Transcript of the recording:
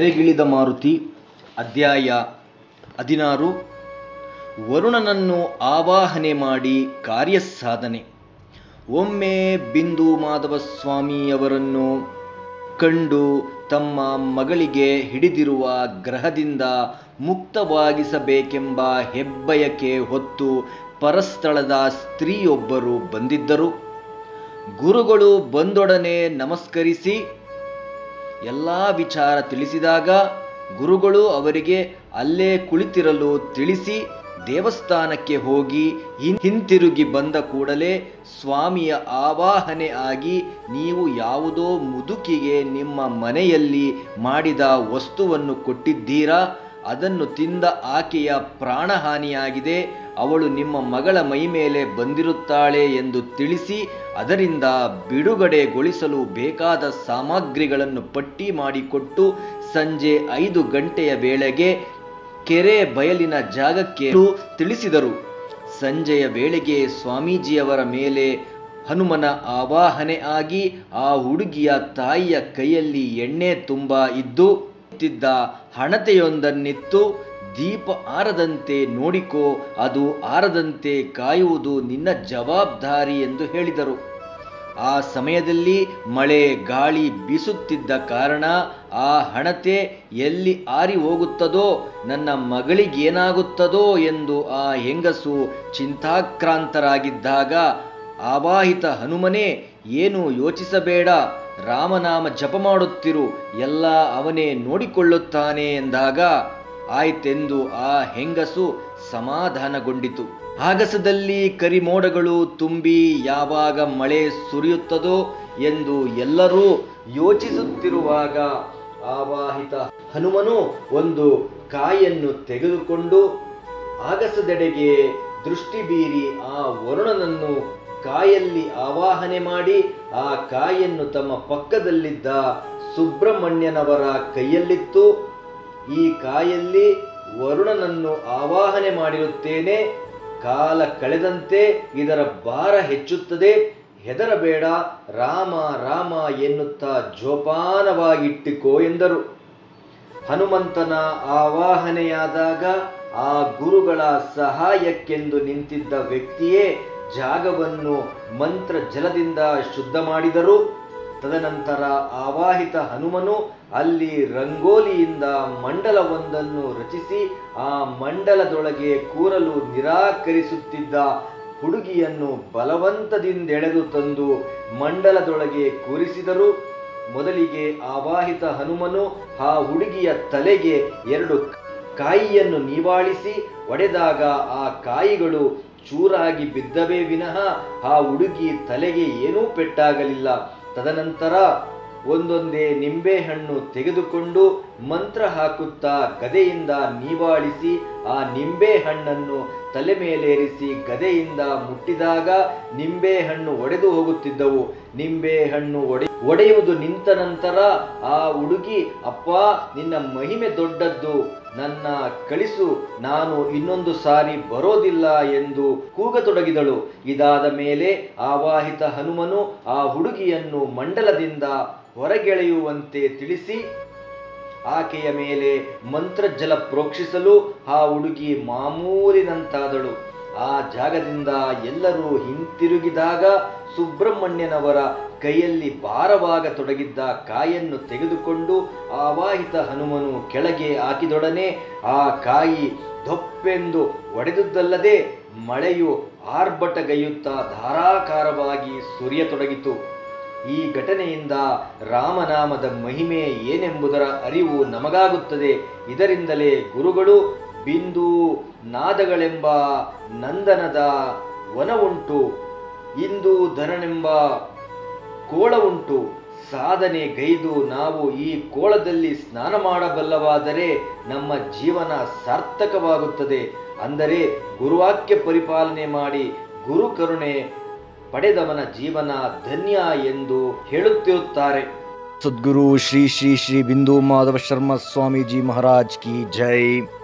ಧರೆಗಿಳಿದ ಮಾರುತಿ ಅಧ್ಯಾಯ ಹದಿನಾರು ವರುಣನನ್ನು ಆವಾಹನೆ ಮಾಡಿ ಕಾರ್ಯಸಾಧನೆ ಒಮ್ಮೆ ಬಿಂದು ಮಾಧವ ಸ್ವಾಮಿಯವರನ್ನು ಕಂಡು ತಮ್ಮ ಮಗಳಿಗೆ ಹಿಡಿದಿರುವ ಗ್ರಹದಿಂದ ಮುಕ್ತವಾಗಿಸಬೇಕೆಂಬ ಹೆಬ್ಬಯಕೆ ಹೊತ್ತು ಪರಸ್ಥಳದ ಸ್ತ್ರೀಯೊಬ್ಬರು ಬಂದಿದ್ದರು ಗುರುಗಳು ಬಂದೊಡನೆ ನಮಸ್ಕರಿಸಿ ಎಲ್ಲ ವಿಚಾರ ತಿಳಿಸಿದಾಗ ಗುರುಗಳು ಅವರಿಗೆ ಅಲ್ಲೇ ಕುಳಿತಿರಲು ತಿಳಿಸಿ ದೇವಸ್ಥಾನಕ್ಕೆ ಹೋಗಿ ಹಿಂ- ಹಿಂತಿರುಗಿ ಬಂದ ಕೂಡಲೇ ಸ್ವಾಮಿಯ ಆವಾಹನೆ ಆಗಿ ನೀವು ಯಾವುದೋ ಮುದುಕಿಗೆ ನಿಮ್ಮ ಮನೆಯಲ್ಲಿ ಮಾಡಿದ ವಸ್ತುವನ್ನು ಕೊಟ್ಟಿದ್ದೀರಾ ಅದನ್ನು ತಿಂದ ಆಕೆಯ ಪ್ರಾಣಹಾನಿಯಾಗಿದೆ ಅವಳು ನಿಮ್ಮ ಮಗಳ ಮೈಮೇಲೆ ಬಂದಿರುತ್ತಾಳೆ ಎಂದು ತಿಳಿಸಿ ಅದರಿಂದ ಬಿಡುಗಡೆಗೊಳಿಸಲು ಬೇಕಾದ ಸಾಮಗ್ರಿಗಳನ್ನು ಪಟ್ಟಿ ಮಾಡಿಕೊಟ್ಟು ಸಂಜೆ ಐದು ಗಂಟೆಯ ವೇಳೆಗೆ ಕೆರೆ ಬಯಲಿನ ಜಾಗಕ್ಕೆ ತಿಳಿಸಿದರು ಸಂಜೆಯ ವೇಳೆಗೆ ಸ್ವಾಮೀಜಿಯವರ ಮೇಲೆ ಹನುಮನ ಆವಾಹನೆ ಆಗಿ ಆ ಹುಡುಗಿಯ ತಾಯಿಯ ಕೈಯಲ್ಲಿ ಎಣ್ಣೆ ತುಂಬ ಇದ್ದು ಇಟ್ಟಿದ್ದ ಹಣತೆಯೊಂದನ್ನಿತ್ತು ದೀಪ ಆರದಂತೆ ನೋಡಿಕೋ ಅದು ಆರದಂತೆ ಕಾಯುವುದು ನಿನ್ನ ಜವಾಬ್ದಾರಿ ಎಂದು ಹೇಳಿದರು ಆ ಸಮಯದಲ್ಲಿ ಮಳೆ ಗಾಳಿ ಬೀಸುತ್ತಿದ್ದ ಕಾರಣ ಆ ಹಣತೆ ಎಲ್ಲಿ ಆರಿ ಹೋಗುತ್ತದೋ ನನ್ನ ಮಗಳಿಗೇನಾಗುತ್ತದೋ ಎಂದು ಆ ಹೆಂಗಸು ಚಿಂತಾಕ್ರಾಂತರಾಗಿದ್ದಾಗ ಆವಾಹಿತ ಹನುಮನೇ ಏನು ಯೋಚಿಸಬೇಡ ರಾಮನಾಮ ಜಪ ಮಾಡುತ್ತಿರು ಎಲ್ಲ ಅವನೇ ನೋಡಿಕೊಳ್ಳುತ್ತಾನೆ ಎಂದಾಗ ಆಯ್ತೆಂದು ಆ ಹೆಂಗಸು ಸಮಾಧಾನಗೊಂಡಿತು ಆಗಸದಲ್ಲಿ ಕರಿಮೋಡಗಳು ತುಂಬಿ ಯಾವಾಗ ಮಳೆ ಸುರಿಯುತ್ತದೋ ಎಂದು ಎಲ್ಲರೂ ಯೋಚಿಸುತ್ತಿರುವಾಗ ಆವಾಹಿತ ಹನುಮನು ಒಂದು ಕಾಯನ್ನು ತೆಗೆದುಕೊಂಡು ಆಗಸದೆಡೆಗೆ ದೃಷ್ಟಿ ಬೀರಿ ಆ ವರುಣನನ್ನು ಕಾಯಲ್ಲಿ ಆವಾಹನೆ ಮಾಡಿ ಆ ಕಾಯನ್ನು ತಮ್ಮ ಪಕ್ಕದಲ್ಲಿದ್ದ ಸುಬ್ರಹ್ಮಣ್ಯನವರ ಕೈಯಲ್ಲಿತ್ತು ಈ ಕಾಯಲ್ಲಿ ವರುಣನನ್ನು ಆವಾಹನೆ ಮಾಡಿರುತ್ತೇನೆ ಕಾಲ ಕಳೆದಂತೆ ಇದರ ಭಾರ ಹೆಚ್ಚುತ್ತದೆ ಹೆದರಬೇಡ ರಾಮ ರಾಮ ಎನ್ನುತ್ತಾ ಜೋಪಾನವಾಗಿಟ್ಟಿಕೋ ಎಂದರು ಹನುಮಂತನ ಆವಾಹನೆಯಾದಾಗ ಆ ಗುರುಗಳ ಸಹಾಯಕ್ಕೆಂದು ನಿಂತಿದ್ದ ವ್ಯಕ್ತಿಯೇ ಜಾಗವನ್ನು ಮಂತ್ರ ಜಲದಿಂದ ಶುದ್ಧ ಮಾಡಿದರು ತದನಂತರ ಆವಾಹಿತ ಹನುಮನು ಅಲ್ಲಿ ರಂಗೋಲಿಯಿಂದ ಮಂಡಲವೊಂದನ್ನು ರಚಿಸಿ ಆ ಮಂಡಲದೊಳಗೆ ಕೂರಲು ನಿರಾಕರಿಸುತ್ತಿದ್ದ ಹುಡುಗಿಯನ್ನು ಬಲವಂತದಿಂದೆಳೆದು ತಂದು ಮಂಡಲದೊಳಗೆ ಕೂರಿಸಿದರು ಮೊದಲಿಗೆ ಆವಾಹಿತ ಹನುಮನು ಆ ಹುಡುಗಿಯ ತಲೆಗೆ ಎರಡು ಕಾಯಿಯನ್ನು ನಿವಾಳಿಸಿ ಒಡೆದಾಗ ಆ ಕಾಯಿಗಳು ಚೂರಾಗಿ ಬಿದ್ದವೇ ವಿನಃ ಆ ಹುಡುಗಿ ತಲೆಗೆ ಏನೂ ಪೆಟ್ಟಾಗಲಿಲ್ಲ ತದನಂತರ ಒಂದೊಂದೇ ನಿಂಬೆಹಣ್ಣು ತೆಗೆದುಕೊಂಡು ಮಂತ್ರ ಹಾಕುತ್ತಾ ಗದೆಯಿಂದ ನೀವಾಳಿಸಿ ಆ ನಿಂಬೆ ಹಣ್ಣನ್ನು ತಲೆ ಮೇಲೇರಿಸಿ ಗದೆಯಿಂದ ಮುಟ್ಟಿದಾಗ ನಿಂಬೆ ಹಣ್ಣು ಒಡೆದು ಹೋಗುತ್ತಿದ್ದವು ನಿಂಬೆ ಹಣ್ಣು ಒಡೆ ಒಡೆಯುವುದು ನಿಂತ ನಂತರ ಆ ಹುಡುಗಿ ಅಪ್ಪ ನಿನ್ನ ಮಹಿಮೆ ದೊಡ್ಡದ್ದು ನನ್ನ ಕಳಿಸು ನಾನು ಇನ್ನೊಂದು ಸಾರಿ ಬರೋದಿಲ್ಲ ಎಂದು ಕೂಗತೊಡಗಿದಳು ಇದಾದ ಮೇಲೆ ಆವಾಹಿತ ಹನುಮನು ಆ ಹುಡುಗಿಯನ್ನು ಮಂಡಲದಿಂದ ಹೊರಗೆಳೆಯುವಂತೆ ತಿಳಿಸಿ ಆಕೆಯ ಮೇಲೆ ಮಂತ್ರಜಲ ಪ್ರೋಕ್ಷಿಸಲು ಆ ಹುಡುಗಿ ಮಾಮೂಲಿನಂತಾದಳು ಆ ಜಾಗದಿಂದ ಎಲ್ಲರೂ ಹಿಂತಿರುಗಿದಾಗ ಸುಬ್ರಹ್ಮಣ್ಯನವರ ಕೈಯಲ್ಲಿ ಭಾರವಾಗತೊಡಗಿದ್ದ ಕಾಯನ್ನು ತೆಗೆದುಕೊಂಡು ಆವಾಹಿತ ಹನುಮನು ಕೆಳಗೆ ಹಾಕಿದೊಡನೆ ಆ ಕಾಯಿ ದೊಪ್ಪೆಂದು ಒಡೆದುದಲ್ಲದೆ ಮಳೆಯು ಆರ್ಭಟಗೈಯುತ್ತಾ ಧಾರಾಕಾರವಾಗಿ ಸುರಿಯತೊಡಗಿತು ಈ ಘಟನೆಯಿಂದ ರಾಮನಾಮದ ಮಹಿಮೆ ಏನೆಂಬುದರ ಅರಿವು ನಮಗಾಗುತ್ತದೆ ಇದರಿಂದಲೇ ಗುರುಗಳು ಬಿಂದು ನಾದಗಳೆಂಬ ನಂದನದ ವನವುಂಟು ಇಂದು ಧರನೆಂಬ ಕೋಳವುಂಟು ಸಾಧನೆ ಗೈದು ನಾವು ಈ ಕೋಳದಲ್ಲಿ ಸ್ನಾನ ಮಾಡಬಲ್ಲವಾದರೆ ನಮ್ಮ ಜೀವನ ಸಾರ್ಥಕವಾಗುತ್ತದೆ ಅಂದರೆ ಗುರುವಾಕ್ಯ ಪರಿಪಾಲನೆ ಮಾಡಿ ಗುರು ಕರುಣೆ ಪಡೆದವನ ಜೀವನ ಧನ್ಯ ಎಂದು ಹೇಳುತ್ತಿರುತ್ತಾರೆ सदगुरु श्री श्री श्री बिंदु माधव शर्मा स्वामी जी महाराज की जय